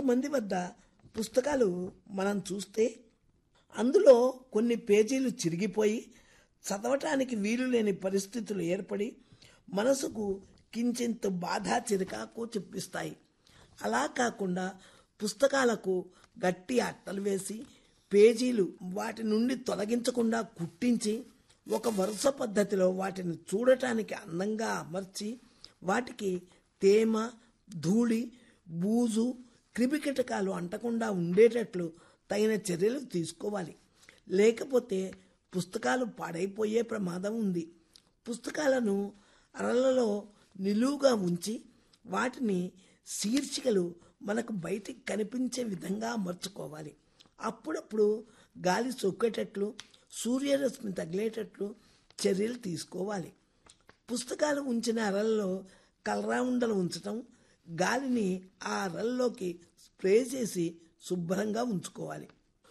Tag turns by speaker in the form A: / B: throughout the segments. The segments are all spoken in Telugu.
A: కొంతమంది వద్ద పుస్తకాలు మనం చూస్తే అందులో కొన్ని పేజీలు చిరిగిపోయి చదవటానికి వీలు లేని పరిస్థితులు ఏర్పడి మనసుకు కించింత బాధ చిరకాకు చూపిస్తాయి అలా కాకుండా పుస్తకాలకు గట్టి అట్టలు వేసి పేజీలు వాటి నుండి తొలగించకుండా కుట్టించి ఒక వరుస పద్ధతిలో వాటిని చూడటానికి అందంగా అమర్చి వాటికి తేమ ధూళి బూజు క్రిమికీటకాలు అంటకుండా ఉండేటట్లు తగిన చర్యలు తీసుకోవాలి లేకపోతే పుస్తకాలు పాడైపోయే ప్రమాదం ఉంది పుస్తకాలను అరలలో నిలువుగా ఉంచి వాటిని శీర్షికలు మనకు బయటికి కనిపించే విధంగా అమర్చుకోవాలి అప్పుడప్పుడు గాలి సొక్కేటట్లు సూర్యరశ్మి తగిలేటట్లు చర్యలు తీసుకోవాలి పుస్తకాలు ఉంచిన అరల్లో కలరావుండలు ఉంచటం గాలిని ఆ అరల్లోకి స్ప్రే చేసి శుభ్రంగా ఉంచుకోవాలి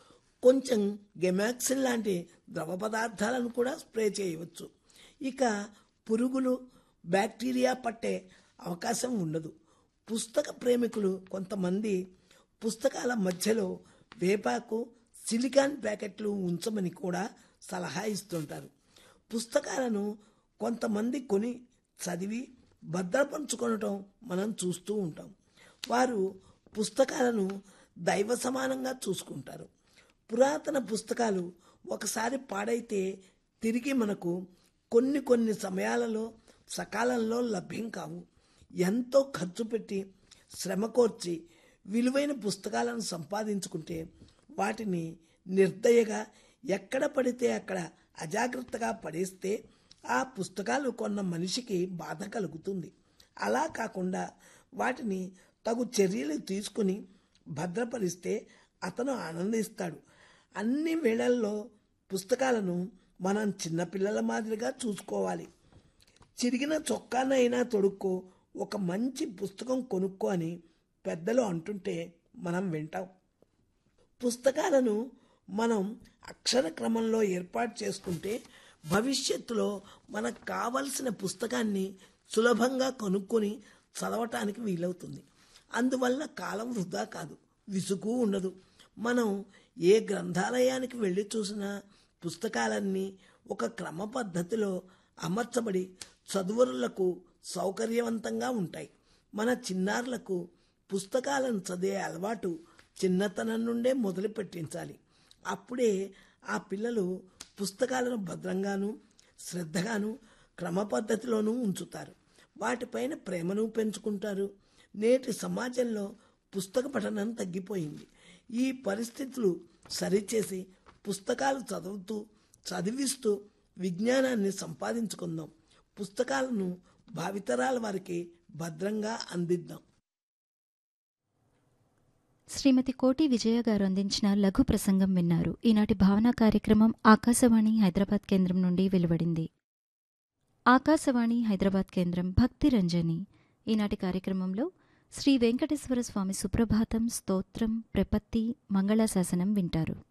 A: కొంచెం గెమాక్సిన్ లాంటి ద్రవ పదార్థాలను కూడా స్ప్రే చేయవచ్చు ఇక పురుగులు బ్యాక్టీరియా పట్టే అవకాశం ఉండదు పుస్తక ప్రేమికులు కొంతమంది పుస్తకాల మధ్యలో వేపాకు సిలికాన్ ప్యాకెట్లు ఉంచమని కూడా సలహా ఇస్తుంటారు పుస్తకాలను కొంతమంది కొని చదివి భద్రపరుచుకొనటం మనం చూస్తూ ఉంటాం వారు పుస్తకాలను దైవ సమానంగా చూసుకుంటారు పురాతన పుస్తకాలు ఒకసారి పాడైతే తిరిగి మనకు కొన్ని కొన్ని సమయాలలో సకాలంలో లభ్యం కావు ఎంతో ఖర్చు పెట్టి శ్రమ కోర్చి విలువైన పుస్తకాలను సంపాదించుకుంటే వాటిని నిర్దయగా ఎక్కడ పడితే అక్కడ అజాగ్రత్తగా పడేస్తే ఆ పుస్తకాలు కొన్న మనిషికి బాధ కలుగుతుంది అలా కాకుండా వాటిని తగు చర్యలు తీసుకుని భద్రపరిస్తే అతను ఆనందిస్తాడు అన్ని వేళల్లో పుస్తకాలను మనం చిన్నపిల్లల మాదిరిగా చూసుకోవాలి చిరిగిన చొక్కానైనా తొడుక్కో ఒక మంచి పుస్తకం కొనుక్కో అని పెద్దలు అంటుంటే మనం వింటాం పుస్తకాలను మనం అక్షర క్రమంలో ఏర్పాటు చేసుకుంటే భవిష్యత్తులో మనకు కావలసిన పుస్తకాన్ని సులభంగా కొనుక్కొని చదవటానికి వీలవుతుంది అందువల్ల కాలం వృధా కాదు విసుగు ఉండదు మనం ఏ గ్రంథాలయానికి వెళ్ళి చూసినా పుస్తకాలన్నీ ఒక క్రమ పద్ధతిలో అమర్చబడి చదువురులకు సౌకర్యవంతంగా ఉంటాయి మన చిన్నారులకు పుస్తకాలను చదివే అలవాటు చిన్నతనం నుండే మొదలు పెట్టించాలి అప్పుడే ఆ పిల్లలు పుస్తకాలను భద్రంగాను శ్రద్ధగాను క్రమ పద్ధతిలోనూ ఉంచుతారు వాటిపైన ప్రేమను పెంచుకుంటారు నేటి సమాజంలో పుస్తక పఠనం తగ్గిపోయింది ఈ పరిస్థితులు సరిచేసి పుస్తకాలు చదువుతూ చదివిస్తూ విజ్ఞానాన్ని సంపాదించుకుందాం పుస్తకాలను భావితరాల వారికి భద్రంగా అందిద్దాం
B: శ్రీమతి కోటి విజయ గారు అందించిన లఘు ప్రసంగం విన్నారు ఈనాటి భావన కార్యక్రమం ఆకాశవాణి హైదరాబాద్ కేంద్రం నుండి వెలువడింది ఆకాశవాణి హైదరాబాద్ కేంద్రం భక్తి రంజని ఈనాటి కార్యక్రమంలో శ్రీ వెంకటేశ్వర స్వామి సుప్రభాతం స్తోత్రం ప్రపత్తి మంగళాశాసనం వింటారు